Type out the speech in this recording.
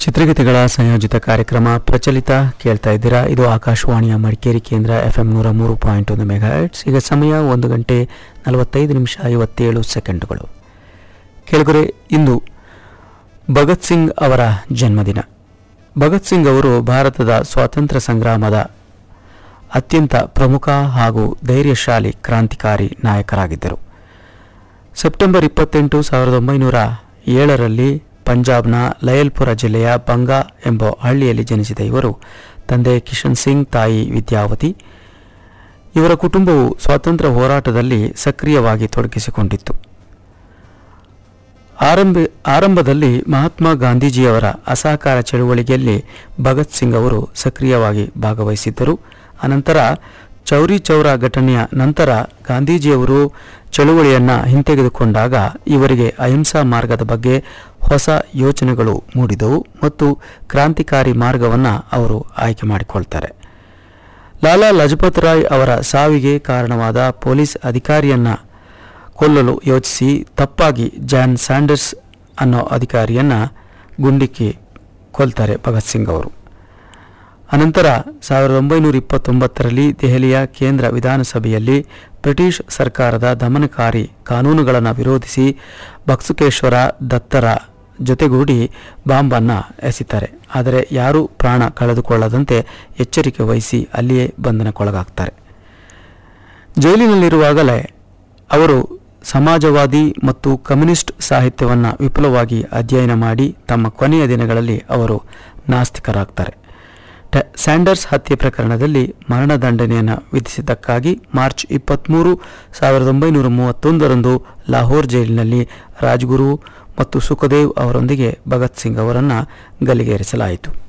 ಚಿತ್ರಗೀತೆಗಳ ಸಂಯೋಜಿತ ಕಾರ್ಯಕ್ರಮ ಪ್ರಚಲಿತ ಕೇಳ್ತಾ ಇದ್ದೀರಾ ಇದು ಆಕಾಶವಾಣಿಯ ಮಡಿಕೇರಿ ಕೇಂದ್ರ ಎಫ್ ಎಂ ನೂರ ಮೂರು ಪಾಯಿಂಟ್ ಒಂದು ಮೆಗಾ ಹರ್ಟ್ಸ್. ಈಗ ಸಮಯ ಒಂದು ಗಂಟೆ ನಲವತ್ತೈದು ನಿಮಿಷ ಐವತ್ತೇಳು ಸೆಕೆಂಡುಗಳು ಕೆಳಗರೆ ಇಂದು ಭಗತ್ ಸಿಂಗ್ ಅವರ ಜನ್ಮದಿನ ಭಗತ್ ಸಿಂಗ್ ಅವರು ಭಾರತದ ಸ್ವಾತಂತ್ರ್ಯ ಸಂಗ್ರಾಮದ ಅತ್ಯಂತ ಪ್ರಮುಖ ಹಾಗೂ ಧೈರ್ಯಶಾಲಿ ಕ್ರಾಂತಿಕಾರಿ ನಾಯಕರಾಗಿದ್ದರು ಸೆಪ್ಟೆಂಬರ್ ಇಪ್ಪತ್ತೆಂಟು ಸಾವಿರದ ಒಂಬೈನೂರ ಏಳರಲ್ಲಿ ಪಂಜಾಬ್ನ ಲಯಲ್ಪುರ ಜಿಲ್ಲೆಯ ಬಂಗಾ ಎಂಬ ಹಳ್ಳಿಯಲ್ಲಿ ಜನಿಸಿದ ಇವರು ತಂದೆ ಕಿಶನ್ ಸಿಂಗ್ ತಾಯಿ ವಿದ್ಯಾವತಿ ಇವರ ಕುಟುಂಬವು ಸ್ವಾತಂತ್ರ್ಯ ಹೋರಾಟದಲ್ಲಿ ಸಕ್ರಿಯವಾಗಿ ತೊಡಗಿಸಿಕೊಂಡಿತ್ತು ಆರಂಭ ಆರಂಭದಲ್ಲಿ ಮಹಾತ್ಮ ಗಾಂಧೀಜಿಯವರ ಅಸಹಕಾರ ಚಳುವಳಿಯಲ್ಲಿ ಭಗತ್ ಸಿಂಗ್ ಅವರು ಸಕ್ರಿಯವಾಗಿ ಭಾಗವಹಿಸಿದ್ದರು ಅನಂತರ ಚೌರಿ ಚೌರ ಘಟನೆಯ ನಂತರ ಗಾಂಧೀಜಿಯವರು ಚಳುವಳಿಯನ್ನು ಹಿಂತೆಗೆದುಕೊಂಡಾಗ ಇವರಿಗೆ ಅಹಿಂಸಾ ಮಾರ್ಗದ ಬಗ್ಗೆ ಹೊಸ ಯೋಚನೆಗಳು ಮೂಡಿದವು ಮತ್ತು ಕ್ರಾಂತಿಕಾರಿ ಮಾರ್ಗವನ್ನು ಅವರು ಆಯ್ಕೆ ಮಾಡಿಕೊಳ್ತಾರೆ ಲಾಲಾ ಲಜಪತ್ ರಾಯ್ ಅವರ ಸಾವಿಗೆ ಕಾರಣವಾದ ಪೊಲೀಸ್ ಅಧಿಕಾರಿಯನ್ನ ಕೊಲ್ಲಲು ಯೋಚಿಸಿ ತಪ್ಪಾಗಿ ಜಾನ್ ಸ್ಯಾಂಡರ್ಸ್ ಅನ್ನೋ ಅಧಿಕಾರಿಯನ್ನ ಗುಂಡಿಕ್ಕಿ ಕೊಲ್ತಾರೆ ಭಗತ್ ಸಿಂಗ್ ಅವರು ಅನಂತರ ಸಾವಿರದ ಒಂಬೈನೂರ ಇಪ್ಪತ್ತೊಂಬತ್ತರಲ್ಲಿ ದೆಹಲಿಯ ಕೇಂದ್ರ ವಿಧಾನಸಭೆಯಲ್ಲಿ ಬ್ರಿಟಿಷ್ ಸರ್ಕಾರದ ದಮನಕಾರಿ ಕಾನೂನುಗಳನ್ನು ವಿರೋಧಿಸಿ ಬಕ್ಸುಕೇಶ್ವರ ದತ್ತರ ಜೊತೆಗೂಡಿ ಬಾಂಬನ್ನು ಎಸಿತಾರೆ ಆದರೆ ಯಾರೂ ಪ್ರಾಣ ಕಳೆದುಕೊಳ್ಳದಂತೆ ಎಚ್ಚರಿಕೆ ವಹಿಸಿ ಅಲ್ಲಿಯೇ ಬಂಧನಕ್ಕೊಳಗಾಗ್ತಾರೆ ಜೈಲಿನಲ್ಲಿರುವಾಗಲೇ ಅವರು ಸಮಾಜವಾದಿ ಮತ್ತು ಕಮ್ಯುನಿಸ್ಟ್ ಸಾಹಿತ್ಯವನ್ನು ವಿಪುಲವಾಗಿ ಅಧ್ಯಯನ ಮಾಡಿ ತಮ್ಮ ಕೊನೆಯ ದಿನಗಳಲ್ಲಿ ಅವರು ನಾಸ್ತಿಕರಾಗ್ತಾರೆ ಟ- ಸ್ಯಾಂಡರ್ಸ್ ಹತ್ಯೆ ಪ್ರಕರಣದಲ್ಲಿ ಮರಣದಂಡನೆಯನ್ನು ವಿಧಿಸಿದ್ದಕ್ಕಾಗಿ ಮಾರ್ಚ್ ಇಪ್ಪತ್ತ್ಮೂರು ಸಾವಿರದ ಒಂಬೈನೂರ ಮೂವತ್ತೊಂದರಂದು ಲಾಹೋರ್ ಜೈಲಿನಲ್ಲಿ ರಾಜ್ಗುರು ಮತ್ತು ಸುಖದೇವ್ ಅವರೊಂದಿಗೆ ಭಗತ್ ಸಿಂಗ್ ಅವರನ್ನು ಗಲ್ಲಿಗೇರಿಸಲಾಯಿತು